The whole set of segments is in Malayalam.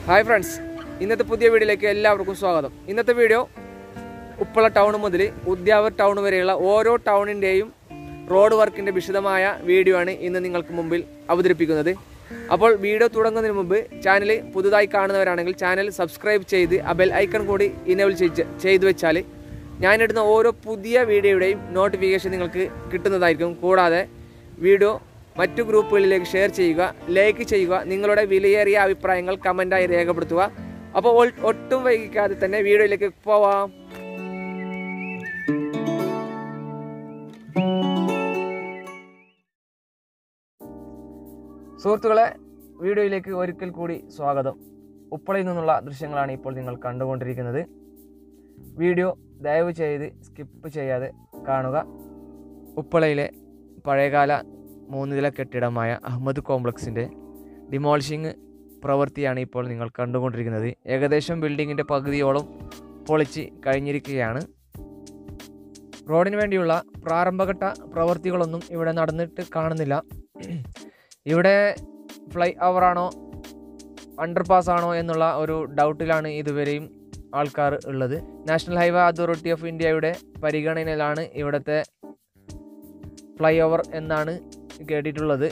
ഹായ് ഫ്രണ്ട്സ് ഇന്നത്തെ പുതിയ വീഡിയോയിലേക്ക് എല്ലാവർക്കും സ്വാഗതം ഇന്നത്തെ വീഡിയോ ഉപ്പള ടൗൺ മുതൽ ഉദ്യാവർ ടൗൺ വരെയുള്ള ഓരോ ടൗണിൻ്റെയും റോഡ് വർക്കിൻ്റെ വിശദമായ വീഡിയോ ആണ് ഇന്ന് നിങ്ങൾക്ക് മുമ്പിൽ അവതരിപ്പിക്കുന്നത് അപ്പോൾ വീഡിയോ തുടങ്ങുന്നതിന് മുമ്പ് ചാനൽ പുതുതായി കാണുന്നവരാണെങ്കിൽ ചാനൽ സബ്സ്ക്രൈബ് ചെയ്ത് ആ ബെൽ ഐക്കൺ കൂടി ഇനേബിൾ ചെയ്തു വെച്ചാൽ ഞാനിടുന്ന ഓരോ പുതിയ വീഡിയോയുടെയും നോട്ടിഫിക്കേഷൻ നിങ്ങൾക്ക് കിട്ടുന്നതായിരിക്കും കൂടാതെ വീഡിയോ മറ്റു ഗ്രൂപ്പുകളിലേക്ക് ഷെയർ ചെയ്യുക ലൈക്ക് ചെയ്യുക നിങ്ങളുടെ വിലയേറിയ അഭിപ്രായങ്ങൾ കമൻറ്റായി രേഖപ്പെടുത്തുക അപ്പോൾ ഒ- ഒട്ടും വൈകിക്കാതെ തന്നെ വീഡിയോയിലേക്ക് പോവാം സുഹൃത്തുക്കളെ വീഡിയോയിലേക്ക് ഒരിക്കൽ കൂടി സ്വാഗതം ഉപ്പളയിൽ നിന്നുള്ള ദൃശ്യങ്ങളാണ് ഇപ്പോൾ നിങ്ങൾ കണ്ടുകൊണ്ടിരിക്കുന്നത് വീഡിയോ ദയവ് ചെയ്ത് സ്കിപ്പ് ചെയ്യാതെ കാണുക ഉപ്പളയിലെ പഴയകാല മൂന്ന് നില കെട്ടിടമായ അഹമ്മദ് കോംപ്ലക്സിൻ്റെ ഡിമോളിഷിങ് പ്രവൃത്തിയാണ് ഇപ്പോൾ നിങ്ങൾ കണ്ടുകൊണ്ടിരിക്കുന്നത് ഏകദേശം ബിൽഡിങ്ങിൻ്റെ പകുതിയോളം പൊളിച്ച് കഴിഞ്ഞിരിക്കുകയാണ് റോഡിന് വേണ്ടിയുള്ള പ്രാരംഭഘട്ട പ്രവൃത്തികളൊന്നും ഇവിടെ നടന്നിട്ട് കാണുന്നില്ല ഇവിടെ ഫ്ലൈ ഓവറാണോ അണ്ടർപാസ് ആണോ എന്നുള്ള ഒരു ഡൗട്ടിലാണ് ഇതുവരെയും ആൾക്കാർ ഉള്ളത് നാഷണൽ ഹൈവേ അതോറിറ്റി ഓഫ് ഇന്ത്യയുടെ പരിഗണനയിലാണ് ഇവിടുത്തെ ഫ്ലൈ ഓവർ എന്നാണ് കേട്ടിട്ടുള്ളത്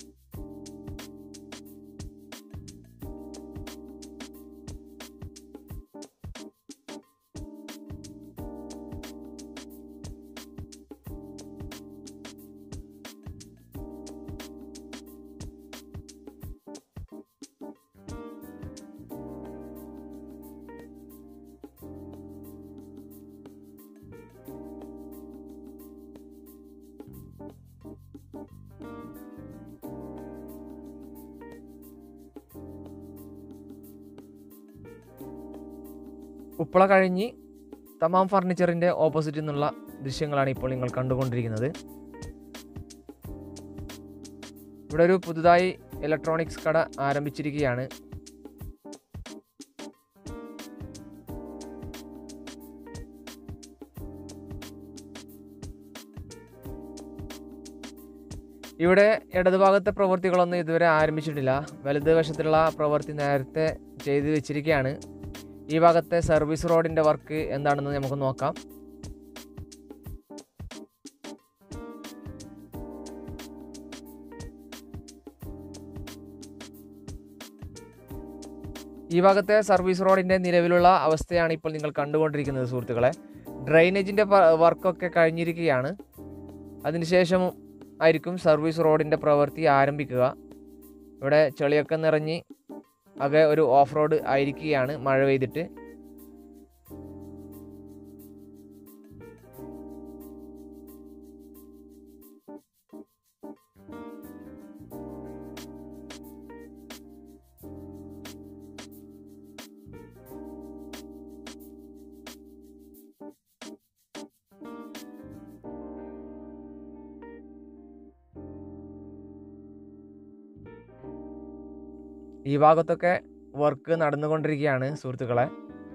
ഉപ്പള കഴിഞ്ഞ് തമാം ഫർണിച്ചറിൻ്റെ ഓപ്പോസിറ്റിൽ നിന്നുള്ള ദൃശ്യങ്ങളാണ് ഇപ്പോൾ നിങ്ങൾ കണ്ടുകൊണ്ടിരിക്കുന്നത് ഇവിടെ ഒരു പുതുതായി ഇലക്ട്രോണിക്സ് കട ആരംഭിച്ചിരിക്കുകയാണ് ഇവിടെ ഇടതുഭാഗത്തെ പ്രവൃത്തികളൊന്നും ഇതുവരെ ആരംഭിച്ചിട്ടില്ല വലത് വശത്തുള്ള പ്രവൃത്തി നേരത്തെ ചെയ്തു വെച്ചിരിക്കുകയാണ് ഈ ഭാഗത്തെ സർവീസ് റോഡിൻ്റെ വർക്ക് എന്താണെന്ന് നമുക്ക് നോക്കാം ഈ ഭാഗത്തെ സർവീസ് റോഡിൻ്റെ നിലവിലുള്ള അവസ്ഥയാണ് ഇപ്പോൾ നിങ്ങൾ കണ്ടുകൊണ്ടിരിക്കുന്നത് സുഹൃത്തുക്കളെ ഡ്രൈനേജിൻ്റെ വർക്കൊക്കെ കഴിഞ്ഞിരിക്കുകയാണ് അതിനുശേഷം ആയിരിക്കും സർവീസ് റോഡിൻ്റെ പ്രവൃത്തി ആരംഭിക്കുക ഇവിടെ ചെളിയൊക്കെ നിറഞ്ഞ് ആകെ ഒരു ഓഫ് റോഡ് ആയിരിക്കുകയാണ് മഴ പെയ്തിട്ട് ഈ ഭാഗത്തൊക്കെ വർക്ക് നടന്നുകൊണ്ടിരിക്കുകയാണ് സുഹൃത്തുക്കളെ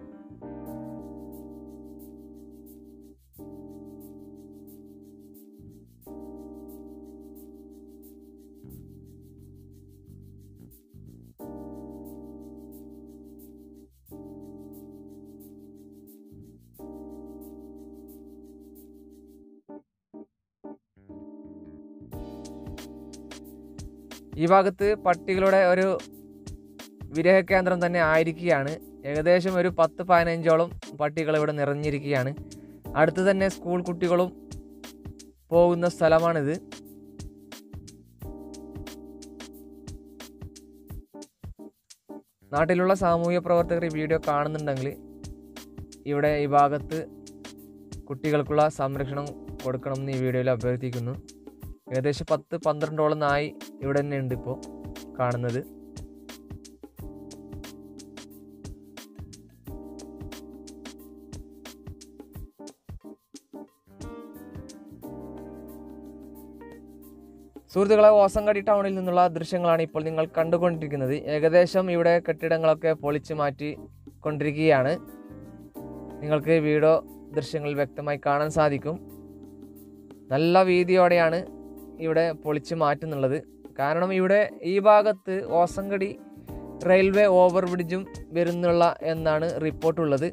ഈ ഭാഗത്ത് പട്ടികളുടെ ഒരു വിരഹ കേന്ദ്രം തന്നെ ആയിരിക്കുകയാണ് ഏകദേശം ഒരു പത്ത് പതിനഞ്ചോളം പട്ടികൾ ഇവിടെ നിറഞ്ഞിരിക്കുകയാണ് അടുത്ത് തന്നെ സ്കൂൾ കുട്ടികളും പോകുന്ന സ്ഥലമാണിത് നാട്ടിലുള്ള സാമൂഹ്യ പ്രവർത്തകർ ഈ വീഡിയോ കാണുന്നുണ്ടെങ്കിൽ ഇവിടെ ഈ ഭാഗത്ത് കുട്ടികൾക്കുള്ള സംരക്ഷണം കൊടുക്കണമെന്ന് ഈ വീഡിയോയിൽ അഭ്യർത്ഥിക്കുന്നു ഏകദേശം പത്ത് പന്ത്രണ്ടോളം നായി ഇവിടെ തന്നെ ഉണ്ട് ഇപ്പോൾ കാണുന്നത് സുഹൃത്തുക്കളെ ഓസങ്കടി ടൗണിൽ നിന്നുള്ള ദൃശ്യങ്ങളാണ് ഇപ്പോൾ നിങ്ങൾ കണ്ടുകൊണ്ടിരിക്കുന്നത് ഏകദേശം ഇവിടെ കെട്ടിടങ്ങളൊക്കെ പൊളിച്ചു മാറ്റി കൊണ്ടിരിക്കുകയാണ് നിങ്ങൾക്ക് വീഡിയോ ദൃശ്യങ്ങൾ വ്യക്തമായി കാണാൻ സാധിക്കും നല്ല വീതിയോടെയാണ് ഇവിടെ പൊളിച്ചു മാറ്റുന്നുള്ളത് കാരണം ഇവിടെ ഈ ഭാഗത്ത് ഓസങ്കടി റെയിൽവേ ഓവർ ബ്രിഡ്ജും വരുന്നുള്ള എന്നാണ് റിപ്പോർട്ടുള്ളത്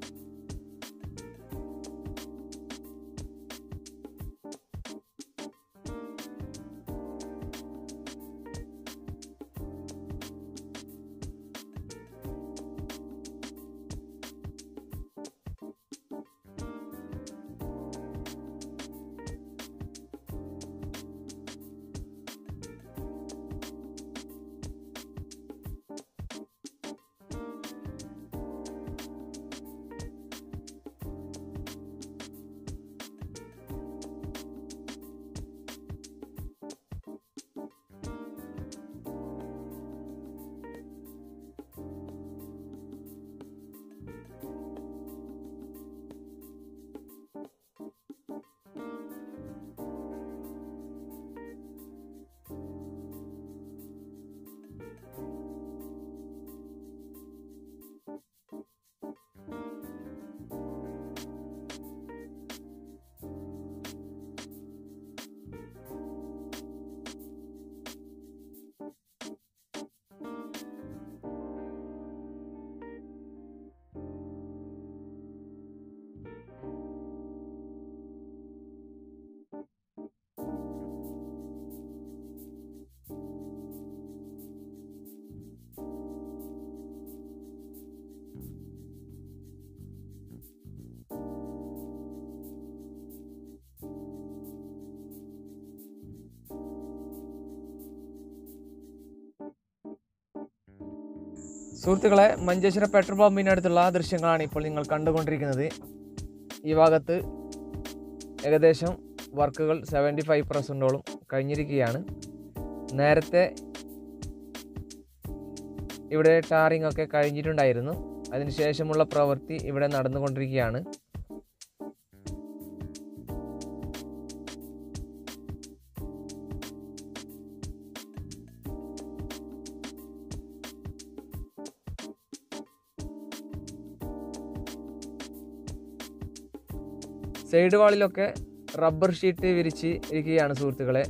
സുഹൃത്തുക്കളെ മഞ്ചേശ്വര പെട്രോൾ പമ്പിനടുത്തുള്ള ദൃശ്യങ്ങളാണ് ഇപ്പോൾ നിങ്ങൾ കണ്ടുകൊണ്ടിരിക്കുന്നത് ഈ ഭാഗത്ത് ഏകദേശം വർക്കുകൾ സെവൻറ്റി ഫൈവ് പെർസെൻറ്റോളം കഴിഞ്ഞിരിക്കുകയാണ് നേരത്തെ ഇവിടെ ടാറിംഗ് ഒക്കെ കഴിഞ്ഞിട്ടുണ്ടായിരുന്നു അതിനുശേഷമുള്ള പ്രവൃത്തി ഇവിടെ നടന്നുകൊണ്ടിരിക്കുകയാണ് സൈഡ് വാളിലൊക്കെ റബ്ബർ ഷീറ്റ് വിരിച്ച് ഇരിക്കുകയാണ് സുഹൃത്തുക്കളെ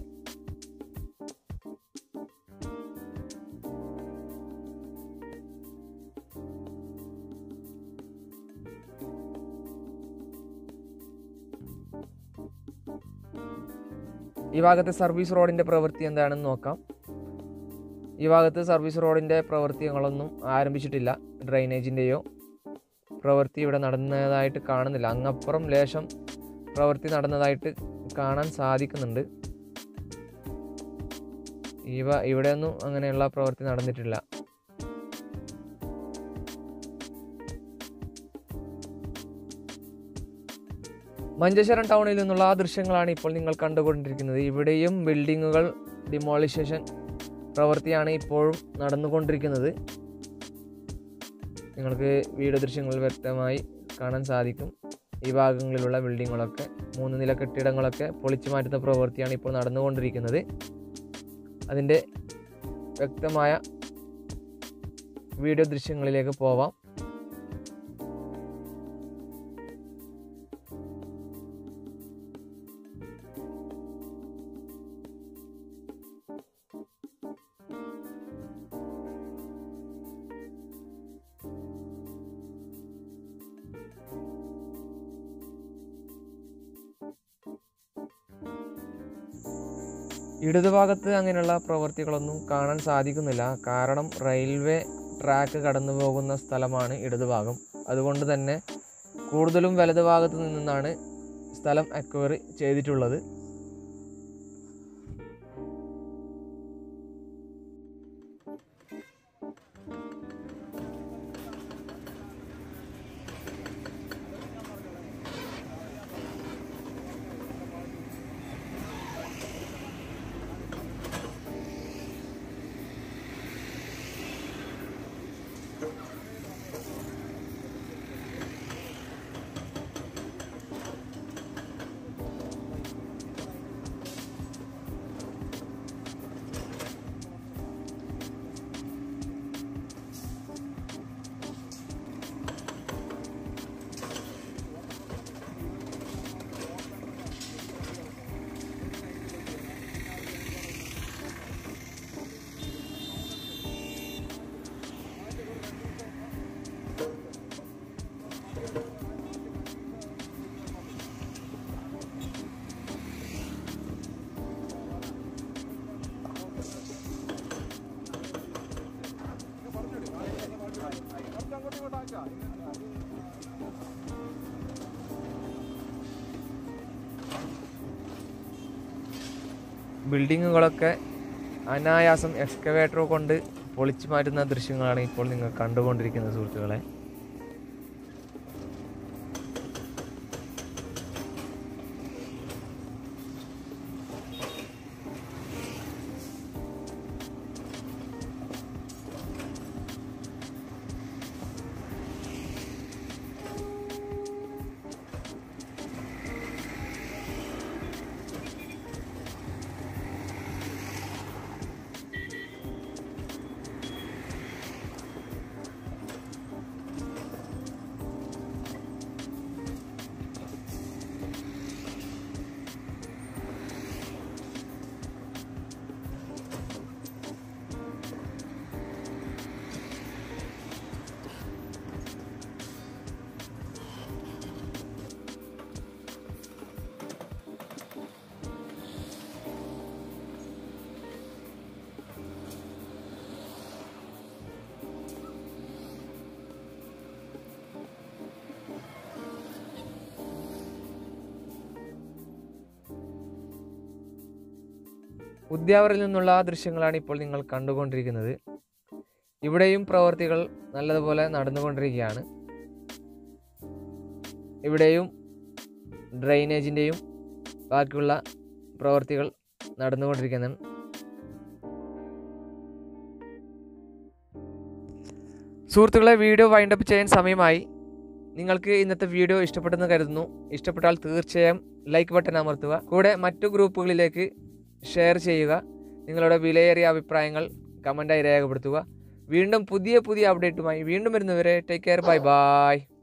ഈ ഭാഗത്തെ സർവീസ് റോഡിൻ്റെ പ്രവൃത്തി എന്താണെന്ന് നോക്കാം ഈ ഭാഗത്ത് സർവീസ് റോഡിൻ്റെ പ്രവൃത്തികളൊന്നും ആരംഭിച്ചിട്ടില്ല ഡ്രൈനേജിൻ്റെയോ പ്രവൃത്തി ഇവിടെ നടന്നതായിട്ട് കാണുന്നില്ല അങ്ങപ്പുറം ലേശം പ്രവൃത്തി നടന്നതായിട്ട് കാണാൻ സാധിക്കുന്നുണ്ട് ഇവ ഇവിടെയൊന്നും അങ്ങനെയുള്ള പ്രവൃത്തി നടന്നിട്ടില്ല മഞ്ചേശ്വരം ടൗണിൽ നിന്നുള്ള ആ ദൃശ്യങ്ങളാണ് ഇപ്പോൾ നിങ്ങൾ കണ്ടുകൊണ്ടിരിക്കുന്നത് ഇവിടെയും ബിൽഡിങ്ങുകൾ ഡിമോളിഷേഷൻ പ്രവൃത്തിയാണ് ഇപ്പോഴും നടന്നുകൊണ്ടിരിക്കുന്നത് നിങ്ങൾക്ക് വീഡിയോ ദൃശ്യങ്ങളിൽ വ്യക്തമായി കാണാൻ സാധിക്കും ഈ ഭാഗങ്ങളിലുള്ള ബിൽഡിങ്ങുകളൊക്കെ മൂന്ന് നില കെട്ടിടങ്ങളൊക്കെ പൊളിച്ചു മാറ്റുന്ന പ്രവൃത്തിയാണ് ഇപ്പോൾ നടന്നുകൊണ്ടിരിക്കുന്നത് അതിൻ്റെ വ്യക്തമായ വീഡിയോ ദൃശ്യങ്ങളിലേക്ക് പോവാം ഇടതുഭാഗത്ത് അങ്ങനെയുള്ള പ്രവൃത്തികളൊന്നും കാണാൻ സാധിക്കുന്നില്ല കാരണം റെയിൽവേ ട്രാക്ക് കടന്നു പോകുന്ന സ്ഥലമാണ് ഇടതുഭാഗം അതുകൊണ്ട് തന്നെ കൂടുതലും വലതുഭാഗത്ത് നിന്നാണ് സ്ഥലം അക്വയറി ചെയ്തിട്ടുള്ളത് ബിൽഡിങ്ങുകളൊക്കെ അനായാസം എക്സ്കവേറ്റർ കൊണ്ട് പൊളിച്ചു മാറ്റുന്ന ദൃശ്യങ്ങളാണ് ഇപ്പോൾ നിങ്ങൾ കണ്ടുകൊണ്ടിരിക്കുന്നത് സുഹൃത്തുക്കളെ ഉദ്യാവറിൽ നിന്നുള്ള ആ ദൃശ്യങ്ങളാണ് ഇപ്പോൾ നിങ്ങൾ കണ്ടുകൊണ്ടിരിക്കുന്നത് ഇവിടെയും പ്രവർത്തികൾ നല്ലതുപോലെ നടന്നുകൊണ്ടിരിക്കുകയാണ് ഇവിടെയും ഡ്രെയിനേജിൻ്റെയും ബാക്കിയുള്ള പ്രവർത്തികൾ നടന്നുകൊണ്ടിരിക്കുന്നതാണ് സുഹൃത്തുക്കളെ വീഡിയോ വൈൻഡപ്പ് ചെയ്യാൻ സമയമായി നിങ്ങൾക്ക് ഇന്നത്തെ വീഡിയോ ഇഷ്ടപ്പെട്ടെന്ന് കരുതുന്നു ഇഷ്ടപ്പെട്ടാൽ തീർച്ചയായും ലൈക്ക് ബട്ടൺ അമർത്തുക കൂടെ മറ്റു ഗ്രൂപ്പുകളിലേക്ക് ഷെയർ ചെയ്യുക നിങ്ങളുടെ വിലയേറിയ അഭിപ്രായങ്ങൾ കമൻറ്റായി രേഖപ്പെടുത്തുക വീണ്ടും പുതിയ പുതിയ അപ്ഡേറ്റുമായി വീണ്ടും വരുന്നവരെ ടേക്ക് കെയർ ബൈ ബൈ